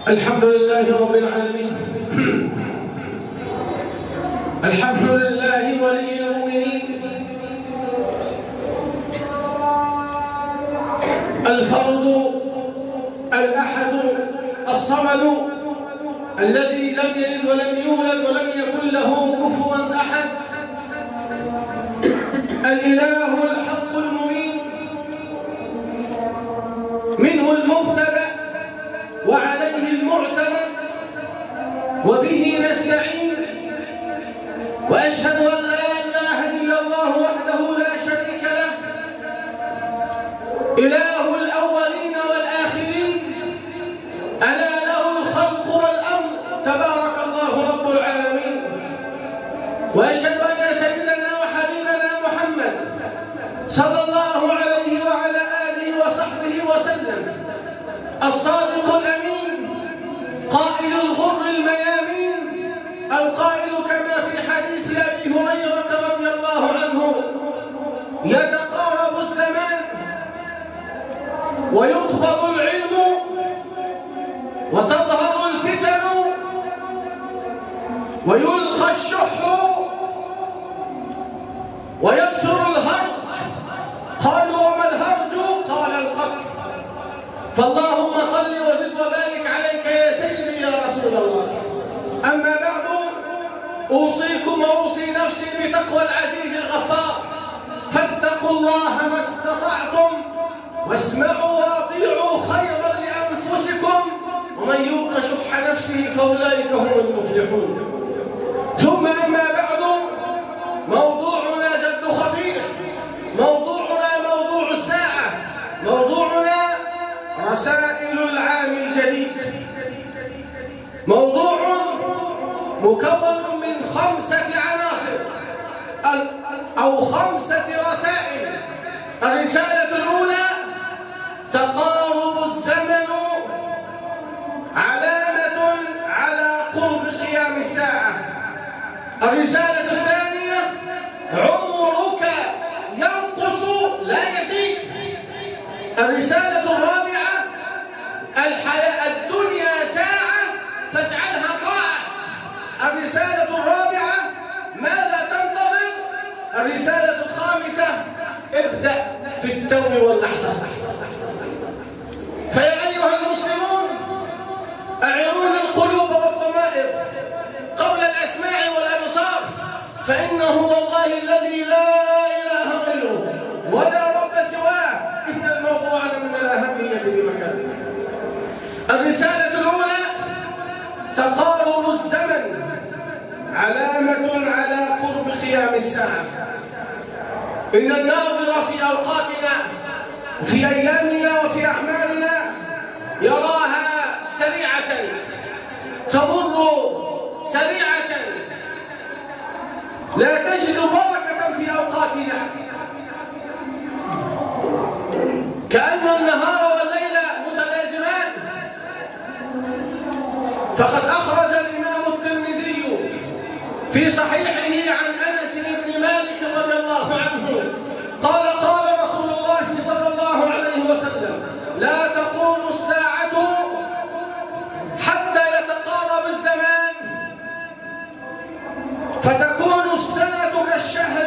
الحمد لله رب العالمين الحمد لله ولي المؤمنين الفرد الأحد الصمد الذي لم يلد ولم يولد ولم يكن له كفوا أحد الإله الحق المبين منه المبتدأ وعليه المعتمد وبه نستعين وأشهد أن لا إله إلا الله وحده لا شريك له إله الأولين والآخرين ألا له الخلق والأمر تبارك الله رب العالمين وأشهد أن سيدنا وحبيبنا محمد صلى الله عليه وعلى آله وصحبه وسلم الصادق الأمين قائل الغر الميامين القائل كما في حديث أبي هريرة رضي الله عنه يتقارب الزمان ويقبض العلم وتظهر الفتن ويلقى الشح ويكثر الهرج قالوا وما الهرج قال القتل فاللهم صل وزد وبارك عليك يا سيدي يا رسول الله أما بعد أوصيكم وأوصي نفسي بتقوى العزيز الغفار فاتقوا الله ما استطعتم واسمعوا واطيعوا خيرا لأنفسكم ومن يوق شح نفسه فأولئك هم المفلحون ثم أما بعد موضوعنا جد خطير موضوعنا موضوع الساعة موضوعنا رسائل العام الجديد موضوع مكون من خمسة عناصر أو خمسة رسائل الرسالة الأولى تقارب الزمن علامة على قرب قيام الساعة الرسالة الثانية عمرك ينقص لا يزيد الرسالة الرابعة الحياة الدنيا ساعة فاجعلها طاعة الرسالة الرابعة ماذا تنتظر الرسالة الخامسة ابدأ في التو واللحظة فيا أيها المسلمون أعرون القلوب والضمائر قبل الأسماع والأبصار فإنه والله الذي لا إله غيره ولا رب سواه إن الموضوع من الأهمية بمكان الرسالة الأولى تقارب الزمن علامة على قرب قيام الساعة إن الناظر في أوقاتنا وفي أيامنا وفي أعمالنا يراها سريعة تمر سريعة لا تجد بركة في أوقاتنا كأن النهار والليل متلازمان فقد أخرج الإمام الترمذي في صحيحه عن أنس بن مالك رضي الله عنه قال قال رسول الله صلى الله عليه وسلم لا تقوم الساعة حتى يتقارب الزمان فتكون السنة كالشهر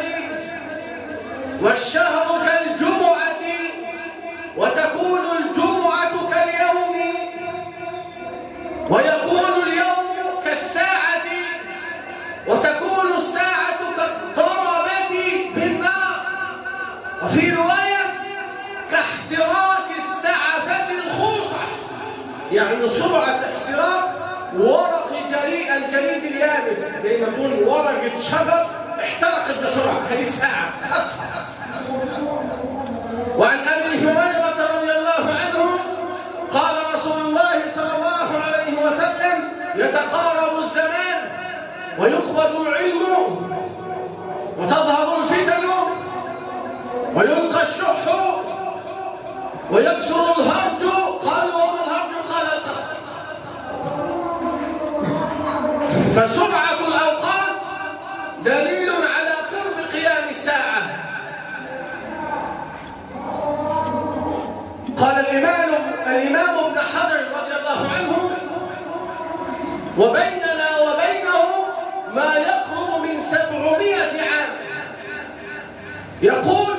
والشهر كالجمعة وتكون الجمعة كاليوم ويكون اليوم كالساعة وتكون الساعة كالضربة بالنار وفي رواية كاحتراق السعفة الخوصة يعني سرعة احتراق ورق جريء الجليد اليابس زي ما تقول ورقة شجر احترقت بسرعة هذه الساعة وعن أبي هريرة رضي الله عنه قال رسول الله صلى الله عليه وسلم يتقارب الزمان ويقبض العلم وتظهر الفتن ويلقى الشح ويكثر الهرج قالوا وما الهرج قال القتل فسرعة الأوقات دليل على قرب قيام الساعة قال الإمام الإمام ابن حجر رضي الله عنه وبيننا وبينه ما يقرب من سبعمائة عام يقول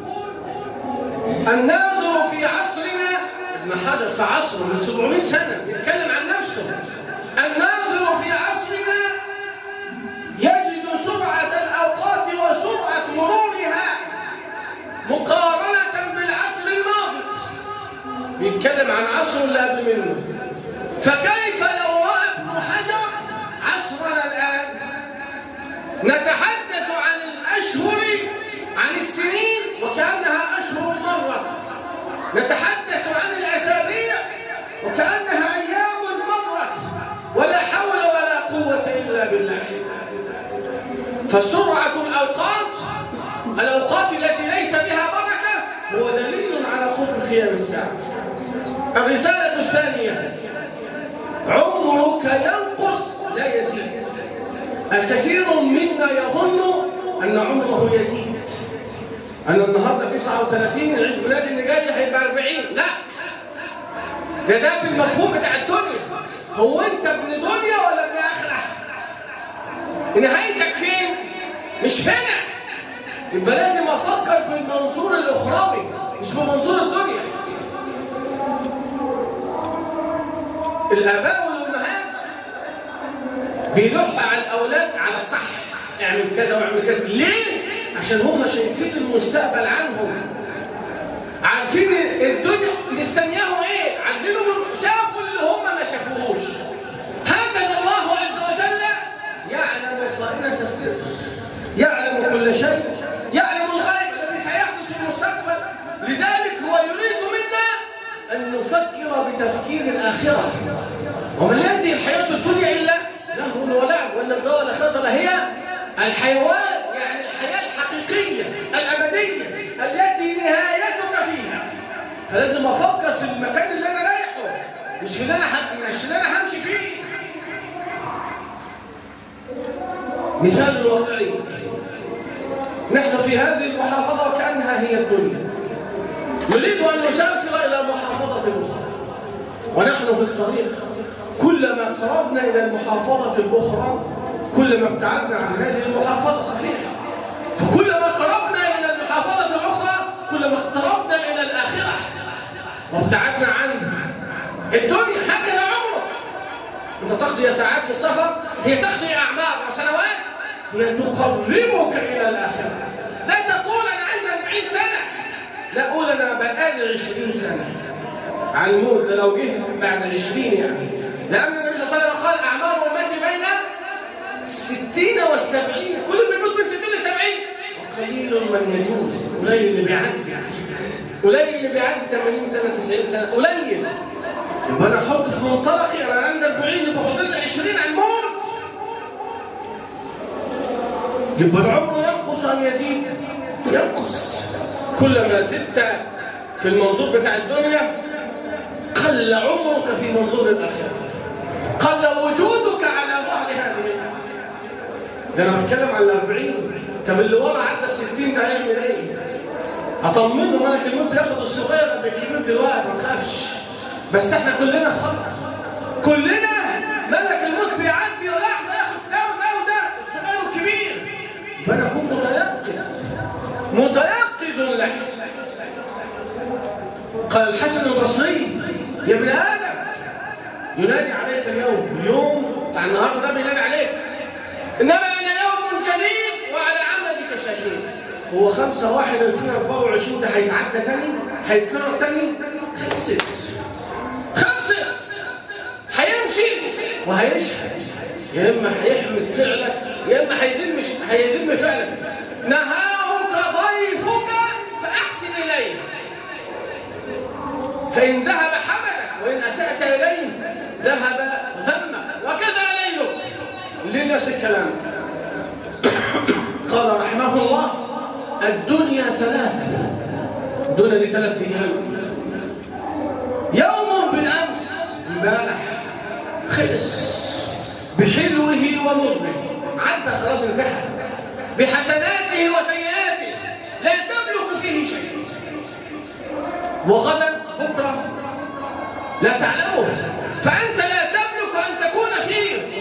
الناظر في عصرنا ابن حجر في عصره من 700 سنة يتكلم عن نفسه الناظر في عصرنا يجد سرعة الأوقات وسرعة مرورها مقارنة بالعصر الماضي بيتكلم عن عصره اللي قبل منه فكيف لو رأى ابن حجر عصرنا الآن نتحدث عن الأشهر عن السنين وكأنها أشهر مرت نتحدث عن الأسابيع وكأنها أيام مرت ولا حول ولا قوة إلا بالله فسرعة الأوقات الأوقات التي ليس بها بركة هو دليل على قرب قيام الساعة الرسالة الثانية عمرك ينقص لا يزيد الكثير منا يظن أن عمره يزيد أنا النهاردة 39 العيد ميلاد اللي جاي هيبقى 40 لا ده ده بالمفهوم بتاع الدنيا هو أنت ابن دنيا ولا ابن آخرة؟ نهايتك فين؟ مش هنا يبقى لازم أفكر في المنظور الأخروي مش في منظور الدنيا الآباء والأمهات بيلح على الأولاد على الصح اعمل كذا واعمل كذا ليه؟ عشان هم شايفين المستقبل عنهم عارفين الدنيا مستنياهم ايه؟ عايزينهم شافوا اللي هم ما شافوهوش هكذا الله عز وجل يعلم خائنة السر يعلم كل شيء يعلم الغيب الذي سيحدث في المستقبل لذلك هو يريد منا أن نفكر بتفكير الآخرة وما هذه الحياة الدنيا إلا لهو ولعب وأن الدار الآخرة هي الحيوان يعني الحياة الحقيقية الأبدية التي نهايتك فيها فلازم أفكر في المكان اللي أنا رايحه مش في اللي أنا مش اللي أنا همشي فيه مثال واقعي نحن في هذه المحافظة وكأنها هي الدنيا نريد أن نسافر إلى محافظة أخرى ونحن في الطريق كلما قربنا إلى المحافظة الأخرى كلما ابتعدنا عن هذه المحافظة صحيح فكلما قربنا إلى المحافظة الأخرى كلما اقتربنا إلى الآخرة وابتعدنا عن الدنيا هكذا عمرك أنت تقضي ساعات في السفر هي تقضي أعمار وسنوات هي تقربك إلى الآخرة لا تقول أنا عندي 40 سنة لا أقول أنا بقالي 20 سنة على الموت ده لو جه بعد 20 يعني لأن النبي صلى الله عليه وسلم قال أعمار أمتي بين الستين والسبعين كل من يموت من ستين لسبعين وقليل من يجوز قليل اللي بيعدي قليل اللي بيعدي 80 سنة 90 سنة قليل يبقى أنا أحط في منطلقي أنا عندي 40 يبقى فاضل لي 20 على الموت يبقى العمر ينقص أم يزيد؟ ينقص كلما زدت في المنظور بتاع الدنيا قل عمرك في منظور الآخرة قل وجودك على ظهر هذه الأرض ده أنا بتكلم عن الأربعين طب اللي ورا عدى الستين ده هيعمل إيه؟ أطمنه ملك الموت بياخد الصغير قبل الكبير دلوقتي ما تخافش بس إحنا كلنا في خطر كلنا ملك الموت بيعدي لحظة ياخد ده وده وده الصغير والكبير يبقى أنا أكون متيقظ متيقظ له قال الحسن البصري يا ابن آدم ينادي عليك اليوم اليوم بتاع النهارده ده بينادي عليك إنما أنا يوم جديد وعلى عملك شهيد هو خمسة واحد 2024 ده هيتعدى تاني هيتكرر تاني خلصت خلصت هيمشي وهيشهد يا إما هيحمد فعلك يا إما هيذم هيذم فعلك نهارك ضيفك فأحسن إليه فإن ذهب حمدك وإن أسأت إليه ذهب ذمك وكذا ليلك ليه نفس الكلام قال رحمه الله الدنيا ثلاثة الدنيا دي ثلاثة أيام يوم بالأمس امبارح خلص بحلوه ومره عدى خلاص انتهى بحسناته وسيئاته لا تملك فيه شيء وغدا بكرة لا تعلمه فأنت لا تملك أن تكون فيه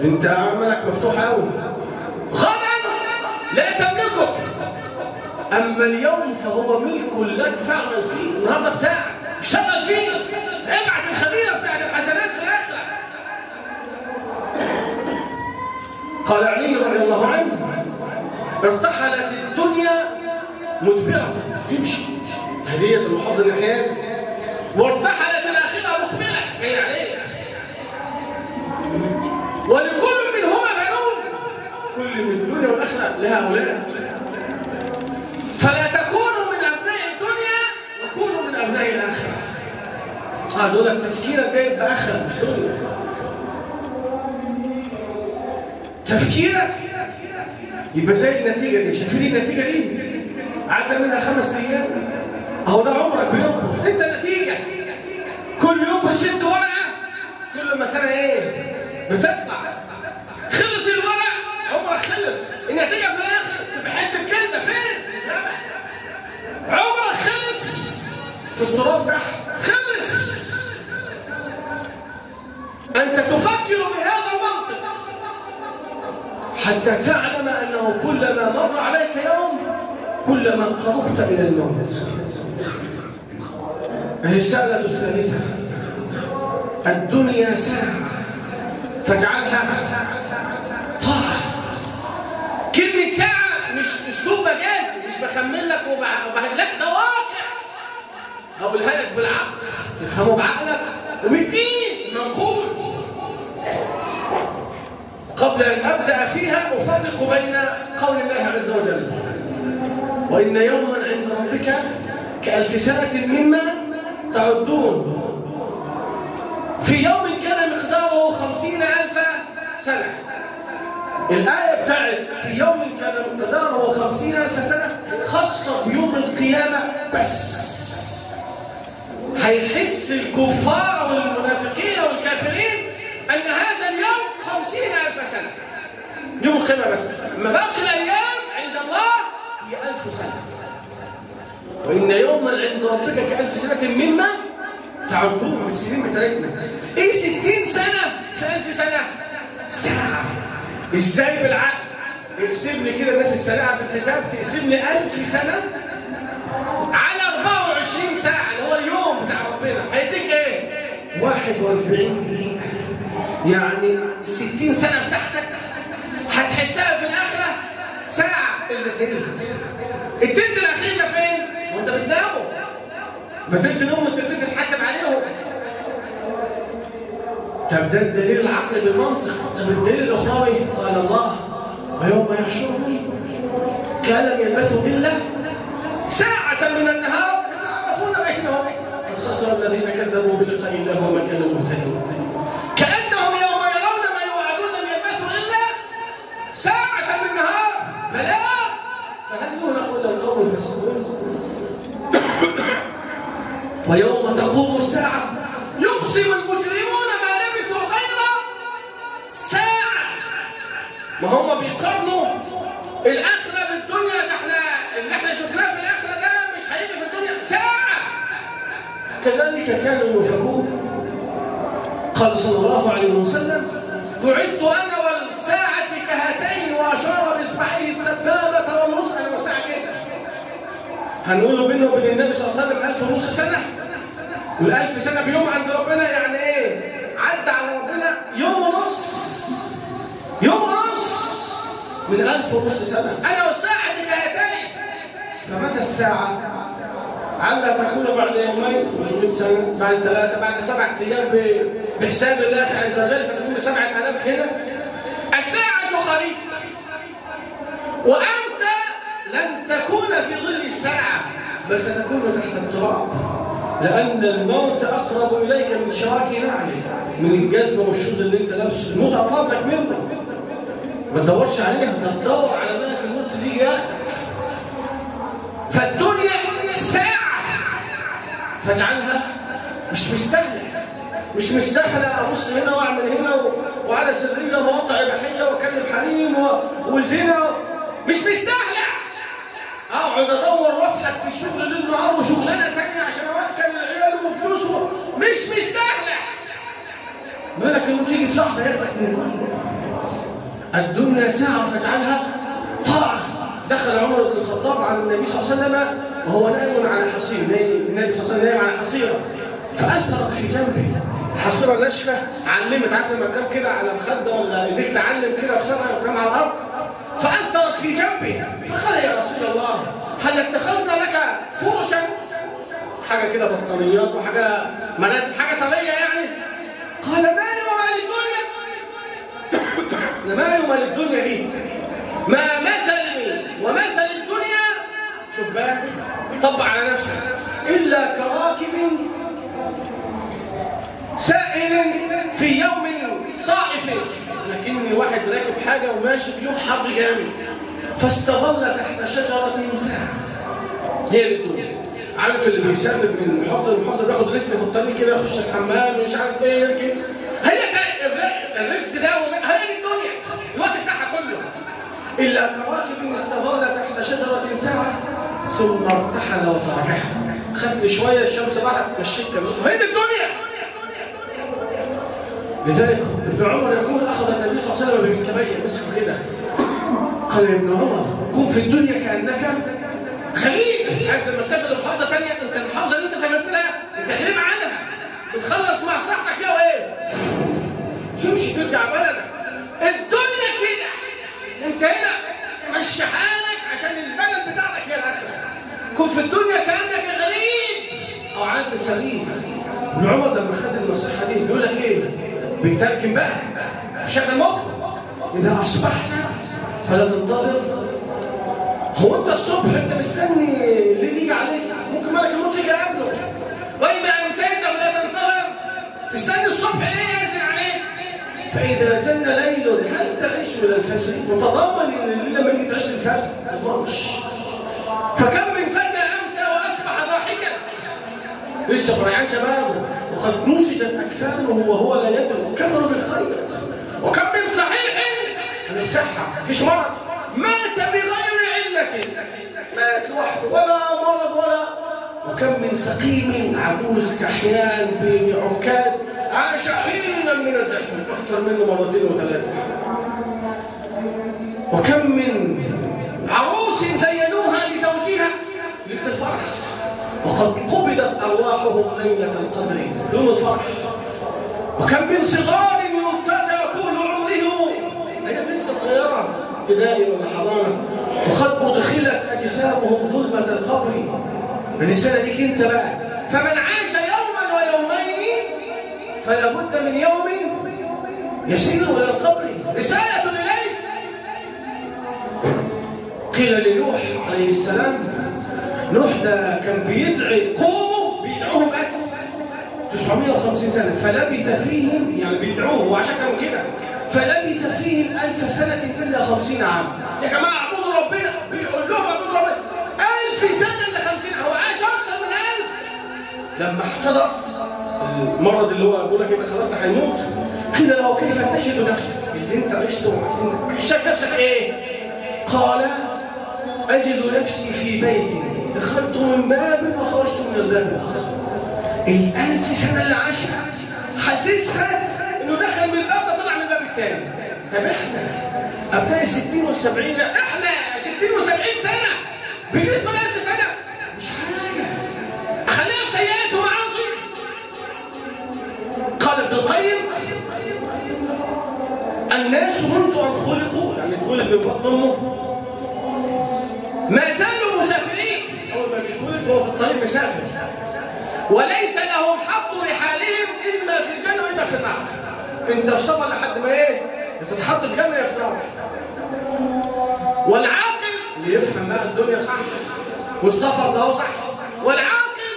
انت عملك مفتوح قوي غدا لا تملكه اما اليوم فهو ملك لك فاعمل فيه النهارده بتاعك اشتغل فيه ابعت الخبيره بتاعت الحسنات في الاخره قال علي رضي الله عنه ارتحلت الدنيا مدبرة تمشي هدية المحافظ الناحيات وارتحلت الآخرة مقبلة هي عليك ولكل منهما بنون كل من الدنيا والآخرة لها أولاد فلا تكونوا من أبناء الدنيا وكونوا من أبناء الآخرة هذا لك تفكيرك جاي بآخر مش دنيا تفكيرك يبقى زي النتيجة دي شايفين النتيجة دي عدى منها خمس أيام أهو ده عمرك بينقص أنت نتيجة كل يوم بتشد ورقة كل ما سنة إيه بتطلع خلص الورق عمرك خلص النتيجة في الآخر بحته كلمة فين؟ عمرك خلص في التراب ده خلص أنت تفكر بهذا المنطق حتى تعلم أنه كلما مر عليك يوم كلما قربت إلى الموت الرسالة الثالثة الدنيا ساعة فاجعلها طاعة كلمة ساعة مش أسلوب مجازي مش بخمن لك وبعد لك ده واقع هقولها لك بالعقل تفهمه بعقلك وبالدين منقول قبل أن أبدأ فيها أفرق بين قول الله عز وجل وإن يوما عند ربك كألف سنة مما تعدون في يوم كان مقداره خمسين ألف سنة الآية بتاعت في يوم كان مقداره خمسين ألف سنة خاصة بيوم القيامة بس هيحس الكفار والمنافقين والكافرين أن هذا اليوم خمسين ألف سنة يوم القيامة بس أما باقي الأيام عند الله هي ألف سنة وإن يوما عند ربك كألف سنة مما تعدون من السنين بتاعتنا إيه ستين سنة في ألف سنة ساعة إزاي بالعقل اقسم لي كده الناس السريعة في الحساب تقسم لي ألف سنة على 24 ساعة اللي هو اليوم بتاع ربنا هيديك إيه 41 دقيقة يعني 60 سنة بتاعتك هتحسها في الآخرة ساعة إلا تلت التلت الأخير ده فين؟ وأنت بتناموا ما تلت نوم والتلتين تتحاسب عليهم طب ده الدليل العقلي بالمنطق طب الدليل الأخروي قال الله ويوم يحشرهم كان لم يلبثوا إلا ساعة من النهار يتعرفون بينهم قد خسر الذين كذبوا بلقاء الله وما كانوا مهتدين كأنهم يوم يرون ما يوعدون لم يلبثوا إلا ساعة من النهار بلاء فهل يهلك إلا القوم الفاسقون ويوم تقوم الساعة يقسم المجرمون ما لبثوا غير ساعة ما هم بيقارنوا الآخرة بالدنيا ده احنا اللي احنا شفناه في الآخرة ده مش هيجي في الدنيا ساعة كذلك كانوا يوفكون قال صلى الله عليه وسلم بعثت أنا والساعة كهاتين وأشار بإصبعيه السبابة والنص أنا وساعة كده هنقول له بينه وبين النبي صلى الله عليه وسلم ألف ونص سنة والألف سنة بيوم عند ربنا يعني إيه؟ عدى على ربنا يوم ونص يوم ونص من ألف ونص سنة أنا والساعة كهاتين فمتى الساعة؟ علها تكون بعد يومين 500 سنة بعد ثلاثة بعد سبعة أيام بحساب الله عز وجل فتكون سبعة آلاف هنا الساعة قريب وأنت لن تكون في ظل الساعة بل ستكون تحت التراب لأن الموت أقرب إليك من شراك نعلك من الجزمة والشوز اللي أنت لابسه الموت أقرب لك منه ما تدورش عليها انت تدور على ملك الموت اللي يجي ياخدك فالدنيا ساعة فاجعلها مش مستاهلة مش مستاهلة أبص هنا وأعمل هنا و... وعلى سرية مواقع إباحية وأكلم حريم و... وزنا مش مستاهلة أقعد أدور وأفحت في الشغل ليل نهار وشغلانة ثانية عشان أوكل العيال وفلوس مش مستاهلة مالك الموت يجي في لحظة ياخدك من كله الدنيا ساعة فاجعلها طاعة دخل عمر بن الخطاب على النبي صلى الله عليه وسلم وهو نائم على حصير النبي صلى الله عليه وسلم نائم على حصيرة فأثرت في جنبه حصيرة ناشفة علمت عارف لما تنام كده على مخدة ولا ايديك تعلم كده في سرعة وتنام على الأرض فأثرت في جنبه فقال يا رسول الله هل اتخذنا لك فرشا حاجة كده بطانيات وحاجة منات حاجة طرية يعني قال مالي ومال الدنيا أنا مالي ومال الدنيا دي ما مثلي ومثل الدنيا شوف بقى طبق على نفسك إلا كراكب سائل في يوم صائف لكني واحد راكب حاجة وماشي في يوم حر جامد فاستظل تحت شجرة ساعة هي دي الدنيا عارف اللي بيسافر من محافظة لمحافظة بياخد ريست في الطريق كده يخش الحمام مش عارف ايه يركب هي الريست ده هي دي الدنيا الوقت بتاعها كله إلا كواكب استظل تحت شجرة ساعة ثم ارتحل وتركها خدت شوية الشمس راحت مشيت هي دي الدنيا لذلك ابن عمر يقول أخذ النبي صلى الله عليه وسلم بالكبية مسكه كده قال يا ابن عمر كن في الدنيا كأنك غريب عارف لما تسافر لمحافظة ثانية انت المحافظة اللي انت سافرت لها انت غريب عنها بتخلص مصلحتك فيها وايه؟ تمشي ترجع بلدك الدنيا كده انت هنا مشي حالك عشان البلد بتاعتك هي الاخره كن في الدنيا كانك غريب او عاد سليم ابن عمر لما خد النصيحه دي بيقول لك ايه؟ بيترجم بقى شغل مخ اذا اصبحت فلا تنتظر هو انت الصبح انت مستني اللي يجي عليك ممكن ملك الموت يجي قبله واذا امسيت فلا تنتظر تستني الصبح ايه ينزل عليك فاذا جن ليل هل تعيش من الفجر متضمن ان الليل لما يجي تعيش الفجر ما تضمنش فكم من فتى امسى واصبح ضاحكا لسه فريعان شبابه وقد نسجت اكفانه وهو لا يدري كفروا بالخير وكم من صحيح من صحه مفيش مرض مات بغير علة مات وحده ولا مرض ولا وكم من سقيم عجوز كحيان بعكاز عاش حينا من الدفن اكثر منه مرتين وثلاثه وكم من عروس زينوها لزوجها ليله الفرح وقد قبضت ارواحهم ليله القدر يوم الفرح وكم من صغار يرتجى طول عمرهم هي لسه صغيره ابتدائي ولا حضانه وقد ادخلت اجسامهم ظلمه القبر الرساله ديك انت بقى فمن عاش يوما ويومين فلا بد من يوم يسير الى القبر رساله اليك قيل لنوح عليه السلام نوح ده كان بيدعي قومه بيدعوهم بس 950 سنه فلبث فيهم يعني بيدعوه وعشان كانوا كده فلبث فيهم ألف سنة إلا خمسين عام يا جماعة اعبدوا ربنا بيقول لهم اعبدوا ربنا ألف سنة إلا خمسين هو عاش أكثر من ألف لما احتضر المرض اللي هو بيقول لك انت خلاص هيموت قيل له كيف تجد نفسك اللي انت عشته شايف نفسك ايه قال اجد نفسي في بيتي دخلت من باب وخرجت من الباب الاخر الالف سنه اللي عاشها حاسسها انه دخل من الباب ده طلع من الباب الثاني طب احنا ابناء الستين والسبعين احنا ستين وسبعين سنه بالنسبه لألف سنه مش حاجه اخليها في سيئات ومعاصي قال ابن القيم الناس منذ ان خلقوا يعني اتولد من بطن امه ما زالوا مسافرين اول ما بيتولد هو في الطريق مسافر وليس لهم حط رحالهم اما في الجنه واما في النار انت في سفر لحد ما ايه تتحط في جنه يا في نار والعاقل اللي يفهم بقى الدنيا صح والسفر ده هو صح والعاقل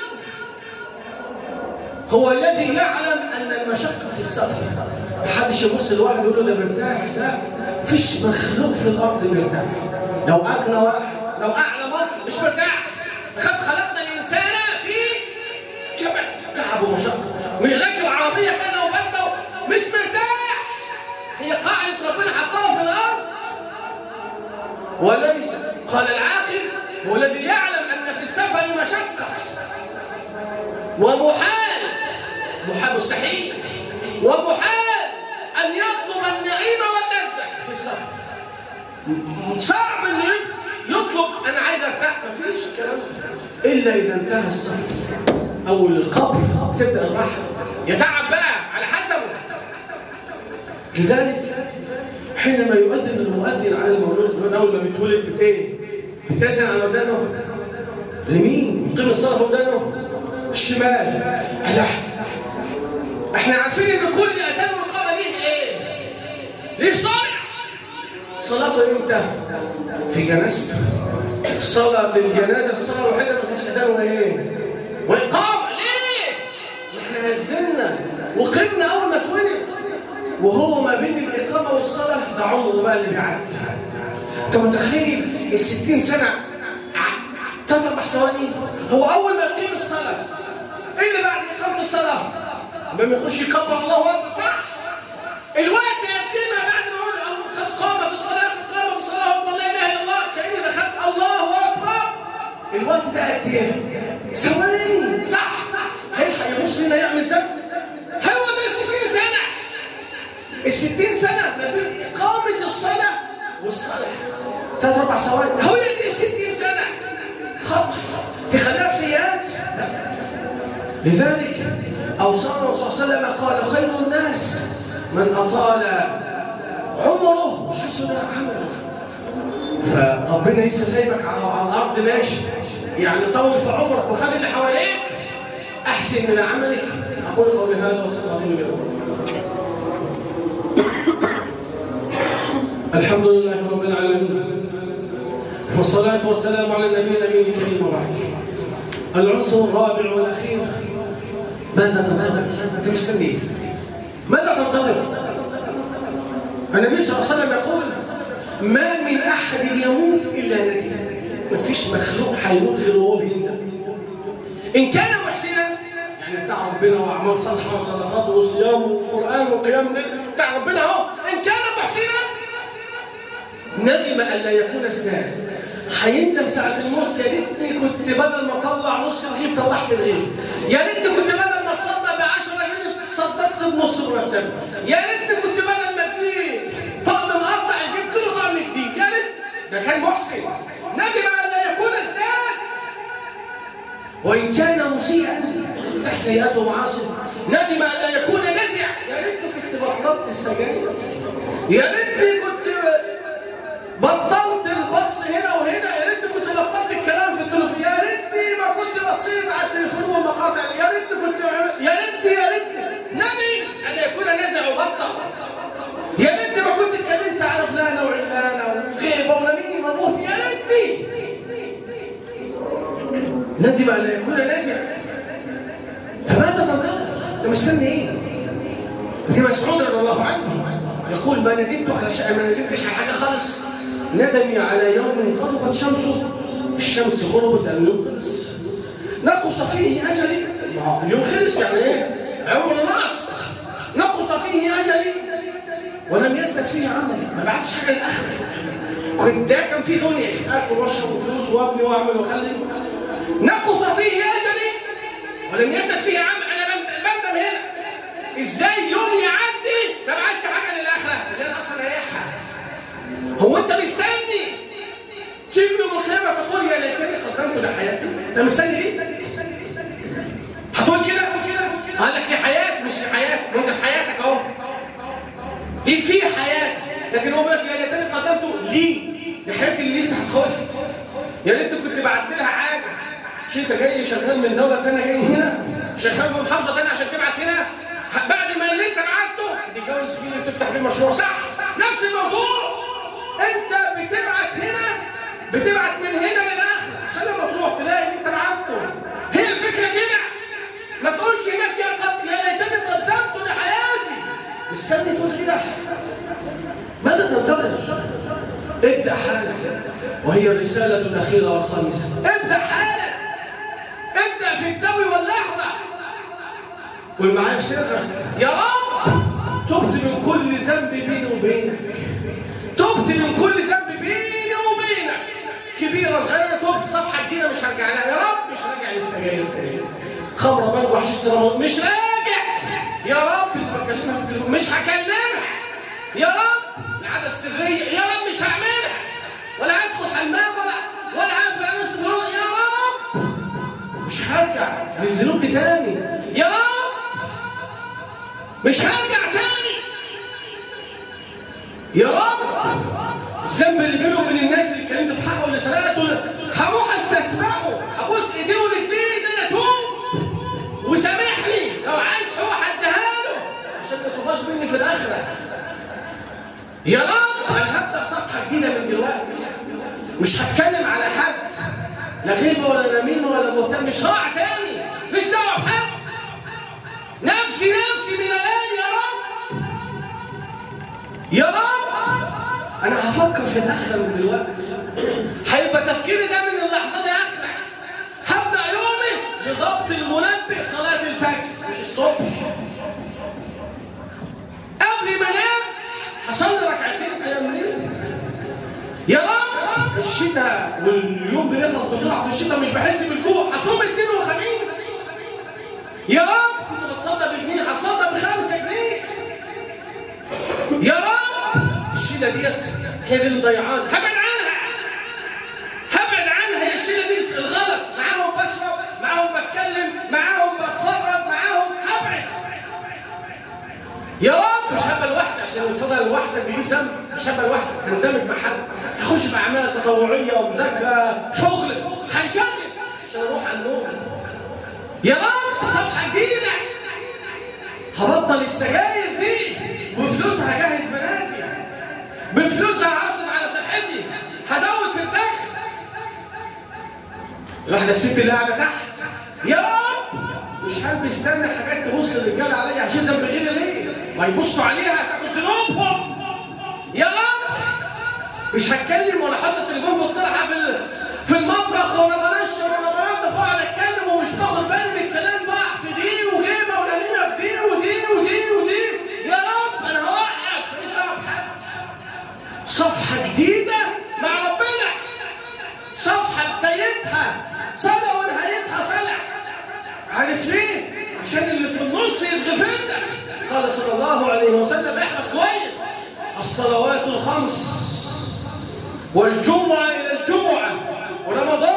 هو الذي يعلم ان المشقه في السفر محدش يبص لواحد يقول له ده مرتاح لا فيش مخلوق في الارض مرتاح لو اغنى واحد لو اعلى مصر مش مرتاح قد خلقنا الانسان في كبد تعب ومشقه مش راكب عربيه كده وبدله مش مرتاح هي قاعده ربنا حطها في الارض وليس قال العاقل هو الذي يعلم ان في السفر مشقه ومحال محال مستحيل ومحال أن أن يطلب النعيم واللذة في السفر صعب إنه يطلب أنا عايز أرتاح مفيش الكلام ده. إلا إذا انتهى السفر أو القبر تبدأ الراحة يتعب بقى على حسبه لذلك حينما يؤذن المؤذن على المولود من أول ما بيتولد بتايه بتأذن على ودانه لمين؟ يقيم الصلاة في ودانه الشمال لا احنا عارفين ان كل اذان وقامه ليه ايه؟ ليه صالح؟ صلاته امتى؟ في جنازته صلاة الجنازة الصلاة الوحيدة ما فيهاش اذان ولا ايه؟ وإقامة ليه؟ احنا نزلنا وقمنا أول ما اتولد وهو ما بين الإقامة والصلاة ده عمره بقى اللي بيعدي أنت متخيل ال 60 سنة ثلاث أربع ثواني هو أول ما يقيم الصلاة إيه اللي بعد إقامة الصلاة؟ لما يخش يكبر الله أكبر صح؟ الوقت يقيمها بعد ما يقول قد قامت الصلاة قد قامت الصلاة والله لا إله إلا الله كأني دخلت الله أكبر الوقت ده قد إيه؟ ثواني صح هيلحق يبص هنا يعمل ذنب هو ده ال 60 سنة ال 60 سنة ما بين إقامة الصلاة والصلاة ثلاث أربع ثواني هو دي ال 60 سنة خطف تخليها في ايام لذلك أوصانا الرسول صلى الله عليه وسلم قال خير الناس من أطال عمره وحسن عمله فربنا لسه سايبك على الأرض ماشي يعني طول في عمرك وخلي اللي حواليك أحسن من عملك أقول قولي هذا وصلى الله عليه وسلم الحمد لله رب العالمين والصلاة والسلام على النبي النبي الكريم وبعد العنصر الرابع والأخير ماذا تنتظر؟ أنت مستني ماذا تنتظر؟ النبي صلى الله عليه وسلم يقول ما من أحد يموت إلا ندم ما فيش مخلوق هيموت غير وهو بيندم إن كان محسنا يعني بتاع ربنا وأعمال صالحة وصدقات وصيام وقرآن وقيام ليل بتاع ربنا أهو إن كان محسنا ندم ألا يكون اسنان هيندم ساعة الموت يا ريتني كنت بدل ما اطلع نص رغيف طلعت رغيف يا ريتني كنت بدل ما اتصدق ب 10 جنيه صدقت بنص مرتب يا ريتني كنت بدل ما تجيب طقم مقطع جبت له طقم جديد يا ريت ده كان محسن ندم ألا يكون اسنان وإن كان مسيئا تحت سيئاته معاصي ندم ألا يكون نزع يا ريتني كنت بطلت السجاير يا ريتني كنت بطلت البص هنا وهنا يا ريتني كنت بطلت الكلام في التليفون يا ريتني ما كنت بصيت على التليفون والمقاطع يا ريتني كنت يا ريتني يا ريتني نبي ان يكون نزع وبطل يا ريتني ما كنت اتكلمت على فلانه وعلانه وغيبه ونميمه وبهت يا ريتني ندم ان يكون نزع فماذا تنتظر؟ انت مستني ايه؟ ابن مسعود رضي الله عنه يقول ما ندمت على شيء ما ندمتش على حاجه خالص ندمي على يوم غربت شمسه الشمس غربت اليوم خلص نقص فيه اجلي اليوم خلص يعني ايه عمر نقص نقص فيه اجلي ولم يزدد فيه عملي ما بعتش حاجه للاخره كنت ده كان في دنيا اكل واشرب وفلوس وابني واعمل واخلي نقص فيه اجلي ولم يزدد فيه عمل انا بندم هنا ازاي يوم يعدي ما بعتش حاجه للاخره ده انا اصلا رايحها هو انت مستني تيجي يوم القيامه تقول يا ليتني قدمت لحياتي انت مستني ايه هتقول كده قال لك دي حياه مش في حياتك ما انت في حياتك اهو ايه في حياه لكن هو بيقول لك يا ليتني قدمت ليه لحياتي اللي لسه هتخش يا ريت كنت بعت لها حاجه مش انت جاي شغال من دوله ثانيه جاي هنا شغال في محافظه ثانيه عشان تبعت هنا بعد ما اللي انت بعته تتجوز فيه وتفتح بيه مشروع صح نفس الموضوع انت بتبعت هنا بتبعت من هنا للاخر عشان لما تروح تلاقي انت بعته هي الفكره كده ما تقولش هناك يا قد يا ليتني قدمت لحياتي استني تقول كده ماذا تنتظر ابدا حالك وهي الرساله الاخيره والخامسه ابدا حالك ابدا في الدوي واللحظه قول معايا في سرك يا رب تبت من كل ذنب بيني وبينك تبت من كل ذنب بيني وبينك كبيرة صغيرة تبت صفحة جديدة مش هرجع لها يا رب مش راجع للسجاير خمرة بنج وحشيش رمضان مش راجع يا رب اللي بكلمها في التليفون مش هكلمها السريه يا رب مش هعملها ولا هدخل حمام ولا ولا هقفل على نفسي يا رب مش هرجع للذنوب دي تاني يا رب مش هرجع تاني يا رب الذنب اللي بينه وبين الناس اللي اتكلمت في حقه واللي سرقته هروح استسمحه ابوس ايديه ورجليه ان انا اتوب وسامحني لو عايز هو هديها له عشان ما تبقاش مني في الاخره يا رب انا هبدا صفحه جديده من دلوقتي مش هتكلم على حد لا غيبه ولا نميمه ولا مهتم مش راع تاني مش دعوه بحد نفسي نفسي من الان يا رب يا رب انا هفكر في الاخره من دلوقتي هيبقى تفكيري ده من اللحظه دي اخره هبدا يومي بضبط المنبه صلاه الفجر مش الصبح قبل ما انام هصلي ركعتين قيام ليل يا رب الشتاء واليوم بيخلص بسرعه في الشتاء مش بحس بالجوع هصوم الاثنين والخميس يا رب كنت بتصدق بجنيه هتصدق بخمسة جنيه يا رب الشيلة ديت هي دي اللي مضيعاني هبعد عنها هبعد عنها هي الشيلة دي الغلط معاهم بشرب معاهم بتكلم معاهم بتفرج معاهم هبعد يا رب مش هبقى لوحدي عشان الفضل لوحدك بيجيب ذنب مش هبقى لوحدي هندمج مع حد هخش في اعمال تطوعيه ومذاكره شغل هنشغل عشان اروح على النوم يا رب صفحه جديده هبطل السجاير دي وفلوسها هجهز بناتي بفلوسها هصرف على صحتي هزود في الدخل الواحده الست اللي قاعده تحت يا رب مش حابب استنى حاجات تبص الرجاله عليا عشان ذنب غيري ليه؟ ما يبصوا عليها تاخد ذنوبهم يا رب مش هتكلم ولا احط التليفون في الطرحه في في المطبخ وانا بنشر وانا بنضف واقعد اتكلم ومش باخد بالي من الكلام بقى في دي وغيبه ونميمه في دي ودي ودي ودي يا رب انا هوقف مش دعوه بحد صفحه جديده مع ربنا صفحه بدايتها صلاه ونهايتها صلح عارف ليه؟ عشان اللي في النص يتغفر لك قال صلى الله عليه وسلم احفظ كويس الصلوات الخمس والجمعة إلى الجمعة ورمضان